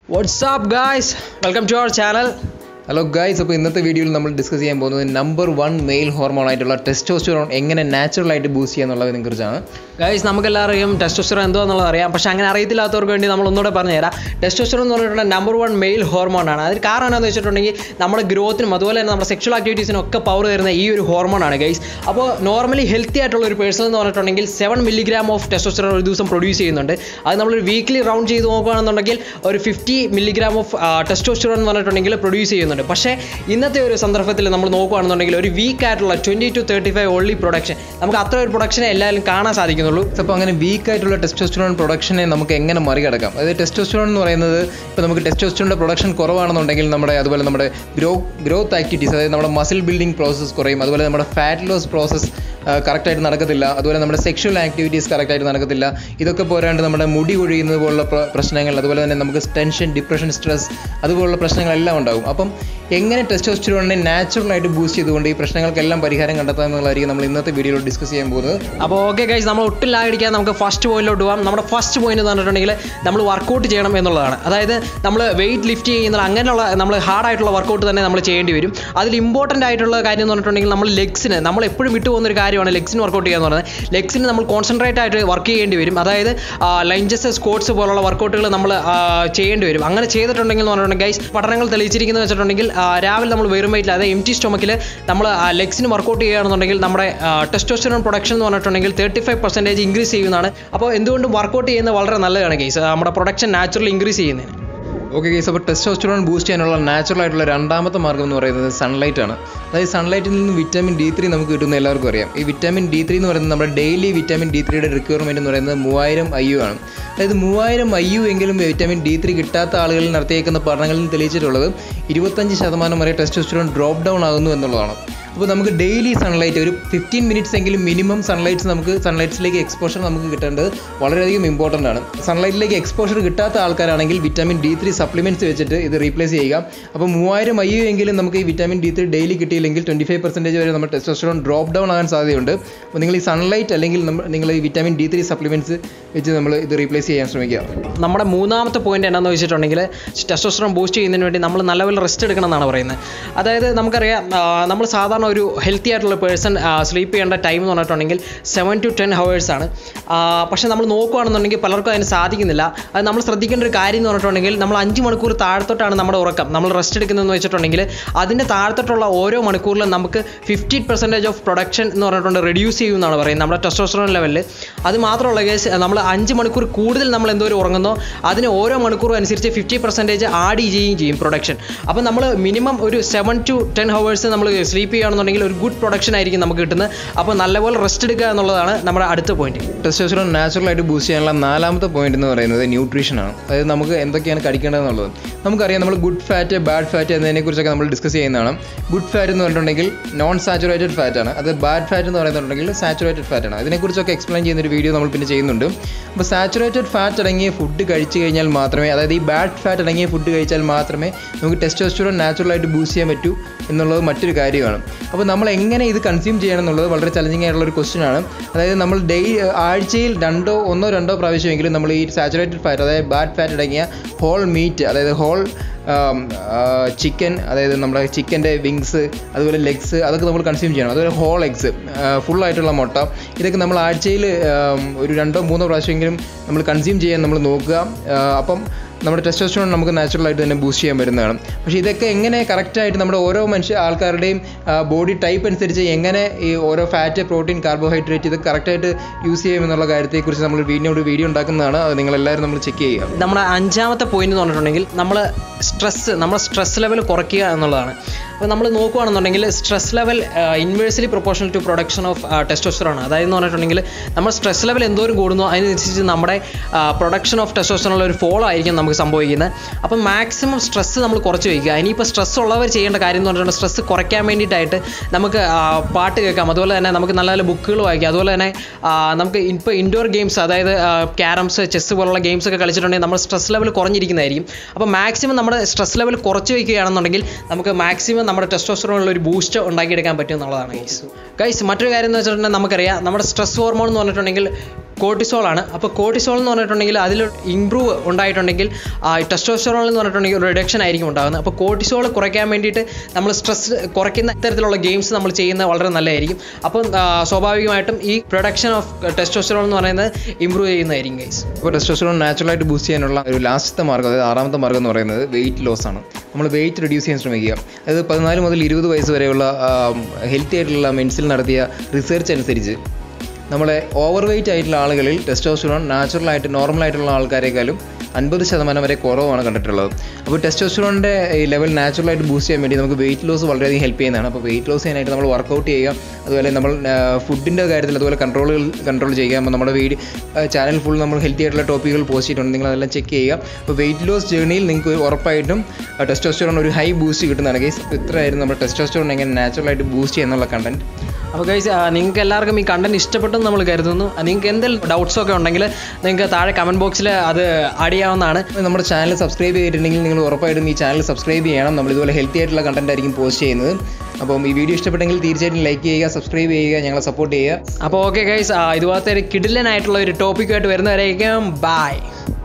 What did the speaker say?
WhatsApp guys welcome to our channel hello guys അപ്പോൾ ഇന്നത്തെ വീഡിയോയിൽ നമ്മൾ ഡിസ്കസ് ചെയ്യാൻ പോകുന്നത് നമ്പർ വൺ മെയിൽ ഹോർമോൺ ആയിട്ടുള്ള ടെസ്റ്റോസ്റ്ററോൺ എങ്ങനെ നാച്ചുറൽ ആയിട്ട് ബൂസ്റ്റ് ചെയ്യാന്നുള്ളതിനെ കുറിച്ചാണ് ഗൈസ് നമുക്കെല്ലാവരും ടെസ്റ്റോസ്റ്ററോൺ എന്തോ എന്നുള്ളത് അറിയാം പക്ഷേ അങ്ങനെ അറിയത്തില്ലാത്തവർക്ക് വേണ്ടി നമ്മൾ ഒന്നുകൂടെ പറഞ്ഞുതരാം ടെസ്റ്റോസ്റ്ററോൺ എന്ന് പറഞ്ഞിട്ടുണ്ടെങ്കിൽ നമ്പർ വൺ മെയിൽ ഹോർമോൺ ആണ് അതിന് കാരണം എന്താണെന്ന് വെച്ചിട്ടുണ്ടെങ്കിൽ നമ്മുടെ ഗ്രോത്തിനും അതുപോലെ തന്നെ നമ്മുടെ സെക്ഷൽ ആക്ടിവിറ്റീസിനും ഒക്കെ പവർ തരുന്ന ഈ ഒരു ഹോർമോൺ ആണ് ഗൈസ് അപ്പോൾ നോർമലി ഹെൽത്തി ആയിട്ടുള്ള ഒരു പേഴ്സൺ എന്ന് പറഞ്ഞിട്ടുണ്ടെങ്കിൽ സെവൻ മില്ലിഗ്രാം ഓഫ് ടെസ്റ്റോസ്റ്ററോൺ ഒരു ദിവസം പ്രൊഡ്യൂസ് ചെയ്യുന്നുണ്ട് അത് നമ്മളൊരു വീക്ക്ലി റൗണ്ട് ചെയ്ത് നോക്കുകയാണെന്നുണ്ടെങ്കിൽ ഒരു ഫിഫ്റ്റി മില്ലിഗ്രാം ഓഫ് ടെസ്റ്റോസ്റ്ററോൺ എന്ന് പറഞ്ഞിട്ടുണ്ടെങ്കിൽ പ്രൊഡ്യൂസ് ചെയ്യുന്നുണ്ട് പക്ഷേ ഇന്നത്തെ ഒരു സന്ദർഭത്തിൽ നമ്മൾ നോക്കുകയാണെന്നുണ്ടെങ്കിൽ ഒരു വീക്ക് ആയിട്ടുള്ള twenty two thirty five only production നമുക്ക് അത്ര ഒരു പ്രൊഡക്ഷനെ എല്ലാവരും കാണാൻ സാധിക്കുന്നുള്ളൂ അപ്പോൾ അങ്ങനെ വീക്ക് ആയിട്ടുള്ള ടെസ്റ്റോസ്റ്ററോൺ പ്രൊഡക്ഷനെ നമുക്ക് എങ്ങനെ മറികടക്കാം അതായത് ടെസ്റ്റോസ്റ്ററോൺ എന്ന് പറയുന്നത് ഇപ്പോൾ നമുക്ക് ടെസ്റ്റോസ്റ്ററോണിൻ്റെ പ്രൊഡക്ഷൻ കുറവാണെന്നുണ്ടെങ്കിൽ നമ്മുടെ അതുപോലെ നമ്മുടെ ഗ്രോ ഗ്രോത്ത് ആക്ടിവിറ്റീസ് അതായത് നമ്മുടെ മസിൽ ബിൽഡിംഗ് പ്രോസസ്സ് കുറയും അതുപോലെ നമ്മുടെ ഫാറ്റ് ലോസ് പ്രോസസ്സ് കറക്റ്റായിട്ട് നടക്കത്തില്ല അതുപോലെ നമ്മുടെ സെക്ഷൽ ആക്ടിവിറ്റീസ് കറക്റ്റായിട്ട് നടക്കത്തില്ല ഇതൊക്കെ പോരാണ്ട് നമ്മുടെ മുടി കൊഴിയുന്നത് പോലുള്ള പ്ര- പ്രശ്നങ്ങൾ അതുപോലെ തന്നെ നമുക്ക് ടെൻഷൻ ഡിപ്രഷൻ സ്ട്രെസ് അതുപോലുള്ള പ്രശ്നങ്ങളെല്ലാം ഉണ്ടാകും അപ്പം എങ്ങനെ ടെസ്റ്റോസ്റ്ററോണിനെ നാച്ചുറലായിട്ട് ബൂസ്റ്റ് ചെയ്തുകൊണ്ട് ഈ പ്രശ്നങ്ങൾക്കെല്ലാം പരിഹാരം കണ്ടെത്താം എന്നുള്ളതായിരിക്കും നമ്മൾ ഇന്നത്തെ വീഡിയോയിൽ ഡിസ്കസ് ചെയ്യാൻ പോകുന്നത് അപ്പോൾ ഓക്കെ ഗൈസ് നമ്മൾ ഒട്ടും ലാഗടിക്കാൻ നമുക്ക് ഫസ്റ്റ് പോയിന്റിലോട്ട് പോകാം നമ്മുടെ ഫസ്റ്റ് പോയിന്റ് എന്ന് പറഞ്ഞിട്ടുണ്ടെങ്കിൽ നമ്മൾ വർക്കൗട്ട് ചെയ്യണം എന്നുള്ളതാണ് അതായത് നമ്മൾ വെയിറ്റ് ലിഫ്റ്റ് ചെയ്യുന്നത് അങ്ങനെയുള്ള നമ്മൾ ഹാർഡായിട്ടുള്ള വർക്കൗട്ട് തന്നെ നമ്മൾ ചെയ്യേണ്ടി വരും അതിൽ ഇമ്പോർട്ടൻ്റ് ആയിട്ടുള്ള കാര്യം എന്ന് പറഞ്ഞിട്ടുണ്ടെങ്കിൽ നമ്മൾ ലെഗ്സിന് നമ്മൾ എപ്പോഴും വിട്ടു പോകുന്ന ഒരു കാര്യമാണ് ലെഗ്സിന് വർക്കൗട്ട് ചെയ്യുക എന്ന് പറയുന്നത് ലെഗ്സിന് നമ്മൾ കോൺസെൻട്രേറ്റ് ആയിട്ട് വർക്ക് ചെയ്യേണ്ടി വരും അതായത് ലഞ്ചസ് സ്കോട്ട്സ് പോലുള്ള വർക്കൗട്ടുകൾ നമ്മൾ ചെയ്യേണ്ടി വരും അങ്ങനെ ചെയ്തിട്ടുണ്ടെങ്കിൽ എന്ന് പറഞ്ഞിട്ടുണ്ടെങ്കിൽ ഗൈസ് പഠനങ്ങൾ തെളിയിച്ചിരിക്കുന്നത് വെച്ചിട്ടുണ്ടെങ്കിൽ ആ, രാവിലെ നമ്മൾ വെറും വെയിറ്റിൽ അതായത് എം ടി സ്റ്റൊമക്കിൽ നമ്മൾ ലെഗ്സിന് വർക്കൗട്ട് ചെയ്യുകയാണെന്നുണ്ടെങ്കിൽ നമ്മുടെ ടെസ്റ്റോസ്റ്ററോൺ പ്രൊഡക്ഷൻ എന്ന് പറഞ്ഞിട്ടുണ്ടെങ്കിൽ തേർട്ടി ഫൈവ് പെർസെൻറ്റേജ് ഇൻക്രീസ് ചെയ്യുന്നതാണ് അപ്പോൾ എന്തുകൊണ്ടും വർക്കൗട്ട് ചെയ്യുന്നത് വളരെ നല്ലതാണ് ഗൈസ് നമ്മുടെ പ്രൊഡക്ഷൻ നാച്ചുറലി ഇൻക്രീസ് ചെയ്യുന്നതിന് ഓക്കെ കേസ് അപ്പോൾ ടെസ്റ്റോസ്റ്ററോൺ ബൂസ്റ്റ് ചെയ്യാനുള്ള നാച്ചുറൽ ആയിട്ടുള്ള രണ്ടാമത്തെ മാർഗ്ഗം എന്ന് പറയുന്നത് സൺലൈറ്റ് ആണ് അതായത് സൺലൈറ്റിൽ നിന്ന് വിറ്റാമിൻ ഡി ത്രീ നമുക്ക് കിട്ടുന്ന എല്ലാവർക്കും അറിയാം ഈ വിറ്റാമിൻ ഡി ത്രീ എന്ന് പറയുന്നത് നമ്മുടെ ഡെയിലി വിറ്റാമിൻ ഡി ത്രീയുടെ റിക്വയർമെൻറ്റ് എന്ന് പറയുന്നത് മൂവായിരം ഐ യു ആണ് അതായത് മൂവായിരം ഐ യു എങ്കിലും വിറ്റാമിൻ ഡി ത്രീ കിട്ടാത്ത ആളുകളിൽ നടത്തിയേക്കുന്ന പഠനങ്ങളിൽ തെളിയിച്ചിട്ടുള്ളത് ഇരുപത്തഞ്ച് ശതമാനം വരെ ടെസ്റ്റോസ്റ്ററോൺ ഡ്രോപ്പ് ഡൗൺ ആകുന്നു എന്നുള്ളതാണ് അപ്പോൾ നമുക്ക് ഡെയിലി സൺലൈറ്റ് ഒരു ഫിഫ്റ്റീൻ മിനിറ്റ്സ് എങ്കിലും മിനിമം സൺലൈറ്റ്സ് നമുക്ക് സൺലൈറ്റ്സിലേക്ക് എക്സ്പോഷർ നമുക്ക് കിട്ടേണ്ടത് വളരെയധികം ഇമ്പോർട്ടൻ്റ് ആണ് സൺലൈറ്റിലേക്ക് എക്സ്പോഷർ കിട്ടാത്ത ആൾക്കാരാണെങ്കിൽ വിറ്റാമിൻ ഡി ത്രീ സപ്ലിമെൻറ്റ്സ് വെച്ചിട്ട് ഇത് റീപ്ലേസ് ചെയ്യുക അപ്പോൾ മൂവായിരം ഐ എങ്കിലും നമുക്ക് ഈ വിറ്റാമിൻ ഡി ത്രീ ഡെയിലി കിട്ടിയില്ലെങ്കിൽ ട്വൻറ്റി ഫൈവ് പെർസെൻറ്റേജ് വരെ നമ്മുടെ ടെസ്റ്റോസ്റ്ററോൺ ഡ്രോപ്പ് ഡൗൺ ആകാൻ സാധ്യതയുണ്ട് അപ്പോൾ നിങ്ങൾ ഈ സൺലൈറ്റ് അല്ലെങ്കിൽ നമ്മ- നിങ്ങൾ ഈ വിറ്റാമിൻ ഡി ത്രീ സപ്ലിമെൻറ്റ്സ് വെച്ച് നമ്മൾ ഇത് റീപ്ലേസ് ചെയ്യാൻ ശ്രമിക്കുക നമ്മുടെ മൂന്നാമത്തെ പോയിന്റ് എന്നാന്ന് വെച്ചിട്ടുണ്ടെങ്കിൽ ടെസ്റ്റോസ്റ്ററോൺ ബൂസ്റ്റ് ചെയ്യുന്നതിന് വേണ്ടി നമ്മൾ നല്ലപോലെ റെസ്റ്റ് എടുക്കണം എന്നാണ് പറയുന്നത് അതായത് നമുക്കറിയാം ആ, നമ്മൾ സാധാരണ ഒരു ഹെൽത്തി ആയിട്ടുള്ള പേഴ്സൺ സ്ലീപ്പ് ചെയ്യേണ്ട ടൈം എന്ന് പറഞ്ഞിട്ടുണ്ടെങ്കിൽ സെവൻ ടു ടെൻ ഹവേഴ്സ് ആണ് ആ, പക്ഷേ നമ്മൾ നോക്കുകയാണെന്നുണ്ടെങ്കിൽ പലർക്കും അതിന് സാധിക്കുന്നില്ല അത് നമ്മൾ ശ്രദ്ധിക്കേണ്ട ഒരു കാര്യം എന്ന് പറഞ്ഞിട്ടുണ്ടെങ്കിൽ നമ്മൾ അഞ്ച് മണിക്കൂർ താഴത്തോട്ടാണ് നമ്മുടെ ഉറക്കം നമ്മൾ റെസ്റ്റ് എടുക്കുന്നതെന്ന് വെച്ചിട്ടുണ്ടെങ്കിൽ അതിൻ്റെ താഴത്തോട്ടുള്ള ഓരോ മണിക്കൂറിലും നമുക്ക് ഫിഫ്റ്റി പെർസെൻറ്റേജ് ഓഫ് പ്രൊഡക്ഷൻ എന്ന് പറഞ്ഞിട്ടുണ്ട് റെഡ്യൂസ് ചെയ്യുമെന്നാണ് പറയുന്നത് നമ്മുടെ ടെസ്റ്റോസ്റ്ററോൺ ലെവലിൽ അത് മാത്രമല്ല കേസ് നമ്മൾ അഞ്ച് മണിക്കൂർ കൂടുതൽ നമ്മൾ എന്തോരം ഉറങ്ങുന്നോ അതിന് ഓരോ മണിക്കൂറും അനുസരിച്ച് ഫിഫ്റ്റി പെർസെൻറ്റേജ് ആഡ് ചെയ്യുകയും ചെയ്യും പ്രൊഡക്ഷൻ അപ്പോൾ നമ്മൾ മിനിമം ഒരു സെവൻ ടു ടെൻ ഹവേഴ്സ് നമ്മൾ സ്ലീപ്പ് ചെയ്യുകയാണെന്നുണ്ടെങ്കിൽ ഒരു ഗുഡ് പ്രൊഡക്ഷൻ ആയിരിക്കും നമുക്ക് കിട്ടുന്നത് അപ്പോൾ നല്ലപോലെ റെസ്റ്റ് എടുക്കുക എന്നുള്ളതാണ് നമ്മുടെ അടുത്ത പോയിന്റ് ടെസ്റ്റോസ്റ്ററോൺ നാച്ചുറലായിട്ട് ബൂസ്റ്റ് ചെയ്യാനുള്ള നാലാമത്തെ പോയിന്റ് എന്ന് പറയുന്നത് ന്യൂട്രീഷൻ ആണ് അതായത് നമുക്ക് എന്തൊക്കെയാണ് കഴിക്കേണ്ടതെന്നുള്ളത് നമുക്കറിയാം നമ്മൾ ഗുഡ് ഫാറ്റ് ബാഡ് ഫാറ്റ് എന്നതിനെക്കുറിച്ചൊക്കെ നമ്മൾ ഡിസ്കസ് ചെയ്യുന്നതാണ് ഗുഡ് ഫാറ്റ് എന്ന് പറഞ്ഞിട്ടുണ്ടെങ്കിൽ നോൺ സാച്ചുറേറ്റഡ് ഫാറ്റ് ആണ് അത് ബാഡ് ഫാറ്റ് എന്ന് പറയുന്നുണ്ടെങ്കിൽ സാച്ചുറേറ്റഡ് ഫാറ്റ് ആണ് അതിനെക്കുറിച്ചൊക്കെ എക്സ്പ്ലെയിൻ ചെയ്യുന്ന ഒരു വീഡിയോ നമ്മൾ പിന്നെ ചെയ്യുന്നുണ്ട് അപ്പോൾ സാച്ചുറേറ്റഡ് ഫാറ്റ് അടങ്ങിയ ഫുഡ് കഴിച്ചു കഴിഞ്ഞാൽ മാത്രമേ അതായത് ഈ ബാഡ് ഫാറ്റ് അടങ്ങിയ ഫുഡ് കഴിച്ചാൽ മാത്രമേ നമുക്ക് ടെസ്റ്റോസ്റ്ററോൺ നാച്ചുറലായിട്ട് ബൂസ്റ്റ് ചെയ്യാൻ പറ്റൂ എന്നുള്ളത് മറ്റൊരു കാര്യമാണ് അപ്പോൾ നമ്മൾ എങ്ങനെ ഇത് കൺസ്യൂം ചെയ്യണം എന്നുള്ളത് വളരെ ചലഞ്ചിങ് ആയിട്ടുള്ള ഒരു ക്വസ്റ്റ്യൻ ആണ് അതായത് നമ്മൾ ഡെയിലി ആഴ്ചയിൽ രണ്ടോ ഒന്നോ രണ്ടോ പ്രാവശ്യമെങ്കിലും നമ്മൾ ഈ സാച്ചുറേറ്റഡ് ഫാറ്റ് അതായത് ബാഡ് ഫാറ്റ് അടങ്ങിയ ഹോൾ മീറ്റ് അതായത് ഹോൾ ചിക്കൻ അതായത് നമ്മുടെ ചിക്കൻ്റെ വിങ്സ് അതുപോലെ ലെഗ്സ് അതൊക്കെ നമ്മൾ കൺസ്യൂം ചെയ്യണം അതുപോലെ ഹോൾ എഗ്സ് ഫുൾ ആയിട്ടുള്ള മുട്ട ഇതൊക്കെ നമ്മൾ ആഴ്ചയിൽ ഒരു രണ്ടോ മൂന്നോ പ്രാവശ്യമെങ്കിലും നമ്മൾ കൺസ്യൂം ചെയ്യാൻ നമ്മൾ നോക്കുക ആ, അപ്പം നമ്മുടെ ടെസ്റ്റോസ്റ്ററോൺ നമുക്ക് നാച്ചുറലായിട്ട് തന്നെ ബൂസ്റ്റ് ചെയ്യാൻ പറ്റുന്നതാണ് പക്ഷേ ഇതൊക്കെ എങ്ങനെ കറക്റ്റായിട്ട് നമ്മുടെ ഓരോ മനുഷ്യ ആൾക്കാരുടെയും ബോഡി ടൈപ്പ് അനുസരിച്ച് എങ്ങനെ ഈ ഓരോ ഫാറ്റ് പ്രോട്ടീൻ കാർബോഹൈഡ്രേറ്റ് ഇത് കറക്റ്റായിട്ട് യൂസ് ചെയ്യുമെന്നുള്ള കാര്യത്തെക്കുറിച്ച് നമ്മൾ വീഡിയോ വീഡിയോ ഉണ്ടാക്കുന്നതാണ് അത് നിങ്ങളെല്ലാവരും നമ്മൾ ചെക്ക് ചെയ്യുക നമ്മുടെ അഞ്ചാമത്തെ പോയിന്റ് എന്ന് പറഞ്ഞിട്ടുണ്ടെങ്കിൽ നമ്മൾ സ്ട്രെസ് നമ്മുടെ സ്ട്രെസ് ലെവൽ കുറയ്ക്കുക എന്നുള്ളതാണ് അപ്പോൾ നമ്മൾ നോക്കുകയാണെന്നുണ്ടെങ്കിൽ stress level inversely proportional to production of ടെസ്റ്റോസ്റ്ററാണ് അതായത് എന്ന് പറഞ്ഞിട്ടുണ്ടെങ്കിൽ നമ്മൾ സ്ട്രെസ് ലെവൽ എന്തോരം കൂടുന്നു അതിനനുസരിച്ച് നമ്മുടെ പ്രൊഡക്ഷൻ ഓഫ് ടെസ്റ്റോസ്റ്ററോണിൽ ഒരു ഫോളോ ആയിരിക്കും നമുക്ക് സംഭവിക്കുന്നത് അപ്പം മാക്സിമം സ്ട്രെസ് നമ്മൾ കുറച്ച് വയ്ക്കുക ഇനിയിപ്പോൾ സ്ട്രെസ് ഉള്ളവർ ചെയ്യേണ്ട കാര്യം എന്ന് പറഞ്ഞിട്ടുണ്ടെങ്കിൽ സ്ട്രെസ് കുറയ്ക്കാൻ വേണ്ടിയിട്ടായിട്ട് നമുക്ക് ആ, പാട്ട് കേൾക്കാം അതുപോലെ തന്നെ നമുക്ക് നല്ല നല്ല ബുക്കുകൾ വായിക്കാം അതുപോലെ തന്നെ ആ, നമുക്ക് ഇപ്പോൾ ഇൻഡോർ ഗെയിംസ് അതായത് ക്യാരംസ് ചെസ് പോലുള്ള ഗെയിംസ് ഒക്കെ കളിച്ചിട്ടുണ്ടെങ്കിൽ നമ്മുടെ സ്ട്രെസ് ലെവൽ കുറഞ്ഞിരിക്കുന്നതായിരിക്കും അപ്പോൾ മാക്സിമം നമ്മുടെ സ്ട്രെസ് ലെവൽ കുറച്ച് വയ്ക്കുകയാണെന്നുണ്ടെങ്കിൽ നമുക്ക് മാക്സിമം നമ്മുടെ ടെസ്റ്റോസ്റ്ററോണിൽ ഒരു ബൂസ്റ്റ് ഉണ്ടാക്കിയെടുക്കാൻ പറ്റും എന്നുള്ളതാണ് ഗൈസ് ഗൈസ് മറ്റൊരു കാര്യം എന്ന് വെച്ചിട്ടുണ്ടെങ്കിൽ നമുക്കറിയാം നമ്മുടെ സ്ട്രെസ് ഹോർമോൺ എന്ന് പറഞ്ഞിട്ടുണ്ടെങ്കിൽ കോർട്ടിസോൾ ആണ് അപ്പോൾ കോർട്ടിസോൾ എന്ന് പറഞ്ഞിട്ടുണ്ടെങ്കിൽ അതിൽ ഇമ്പ്രൂവ് ഉണ്ടായിട്ടുണ്ടെങ്കിൽ ടെസ്റ്റോസ്റ്ററോൾ എന്ന് പറഞ്ഞിട്ടുണ്ടെങ്കിൽ ഒരു റിഡക്ഷൻ ആയിരിക്കും ഉണ്ടാകുന്നത് അപ്പോൾ കോർട്ടിസോൾ കുറയ്ക്കാൻ വേണ്ടിയിട്ട് നമ്മൾ സ്ട്രെസ് കുറയ്ക്കുന്ന ഇത്തരത്തിലുള്ള ഗെയിംസ് നമ്മൾ ചെയ്യുന്നത് വളരെ നല്ലതായിരിക്കും അപ്പം ആ, സ്വാഭാവികമായിട്ടും ഈ പ്രൊഡക്ഷൻ ഓഫ് ടെസ്റ്റോസ്റ്ററോൾ എന്ന് പറയുന്നത് ഇമ്പ്രൂവ് ചെയ്യുന്നതായിരിക്കും ഗൈസ് അപ്പോൾ ടെസ്റ്റോസ്റ്ററോൺ നാച്ചുറലായിട്ട് ബൂസ്റ്റ് ചെയ്യാനുള്ള ഒരു ലാസ്റ്റത്തെ മാർഗ്ഗം അതായത് ആറാമത്തെ മാർഗ്ഗം എന്ന് പറയുന്നത് വെയിറ്റ് ലോസ് ആണ് നമ്മൾ വെയിറ്റ് റെഡ്യൂസ് ചെയ്യാൻ ശ്രമിക്കുക അതായത് പതിനാല് മുതൽ ഇരുപത് വയസ്സ് വരെയുള്ള ഹെൽത്തി ആയിട്ടുള്ള മെൻസിൽ നടത്തിയ റിസർച്ച് അനുസരിച്ച് നമ്മളെ ഓവർ വെയിറ്റ് ആയിട്ടുള്ള ആളുകളിൽ ടെസ്റ്റോസ്റ്ററോൺ നാച്ചുറലായിട്ട് നോർമൽ ആയിട്ടുള്ള ആൾക്കാരെക്കാളും അൻപത് ശതമാനം വരെ കുറവാണ് കണ്ടിട്ടുള്ളത് അപ്പോൾ ടെസ്റ്റോസ്റ്ററോണിൻ്റെ ഈ ലെവൽ നാച്ചുറലായിട്ട് ബൂസ്റ്റ് ചെയ്യാൻ വേണ്ടി നമുക്ക് വെയിറ്റ് ലോസ് വളരെയധികം ഹെൽപ്പ് ചെയ്യുന്നതാണ് അപ്പോൾ വെയിറ്റ് ലോസ് ചെയ്യാനായിട്ട് നമ്മൾ വർക്കൗട്ട് ചെയ്യുക അതുപോലെ നമ്മൾ ഫുഡിൻ്റെ കാര്യത്തിൽ അതുപോലെ കൺട്രോളുകൾ കൺട്രോൾ ചെയ്യുക അപ്പോൾ നമ്മുടെ വീട് ചാനൽ ഫുൾ നമ്മൾ ഹെൽത്തി ആയിട്ടുള്ള ടോപ്പിക്കുകൾ പോസ്റ്റ് ചെയ്തിട്ടുണ്ട് നിങ്ങൾ അതെല്ലാം ചെക്ക് ചെയ്യുക അപ്പോൾ വെയിറ്റ് ലോസ് ജേർണിയിൽ നിങ്ങൾക്ക് ഉറപ്പായിട്ടും ടെസ്റ്റോസ്റ്ററോൺ ഒരു ഹൈ ബൂസ്റ്റ് കിട്ടുന്നതാണ് കേസ് അപ്പോൾ ഇത്രയായിരുന്നു നമ്മുടെ ടെസ്റ്റോസ്റ്ററോൺ എങ്ങനെ നാച്ചുറലായിട്ട് ബൂസ്റ്റ് ചെയ്യുന്നുള്ള കണ്ടന്റ് അപ്പോൾ ഗൈസ് നിങ്ങൾക്ക് എല്ലാവർക്കും ഈ കണ്ടന്റ് ഇഷ്ടപ്പെട്ടെന്ന് നമ്മൾ കരുതുന്നു നിങ്ങൾക്ക് എന്തെങ്കിലും ഡൗട്ട്സ് ഒക്കെ ഉണ്ടെങ്കിൽ നിങ്ങൾക്ക് താഴെ കമൻറ്റ് ബോക്സിൽ അത് ആഡ് ചെയ്യാവുന്നതാണ് നമ്മുടെ ചാനൽ സബ്സ്ക്രൈബ് ചെയ്തിട്ടുണ്ടെങ്കിൽ നിങ്ങൾ ഉറപ്പായിട്ടും ഈ ചാനൽ സബ്സ്ക്രൈബ് ചെയ്യണം നമ്മൾ ഇതുപോലെ ഹെൽത്തി ആയിട്ടുള്ള കണ്ടന്റ് ആയിരിക്കും പോസ്റ്റ് ചെയ്യുന്നത് അപ്പം ഈ വീഡിയോ ഇഷ്ടപ്പെട്ടെങ്കിൽ തീർച്ചയായിട്ടും ലൈക്ക് ചെയ്യുക സബ്സ്ക്രൈബ് ചെയ്യുക ഞങ്ങളെ സപ്പോർട്ട് ചെയ്യുക അപ്പോൾ ഓക്കെ ഗൈസ് ഇതുപോലത്തെ ഒരു കിഡിലനായിട്ടുള്ള ഒരു ടോപ്പിക്കുമായിട്ട് വരുന്നവരേക്കും ബൈ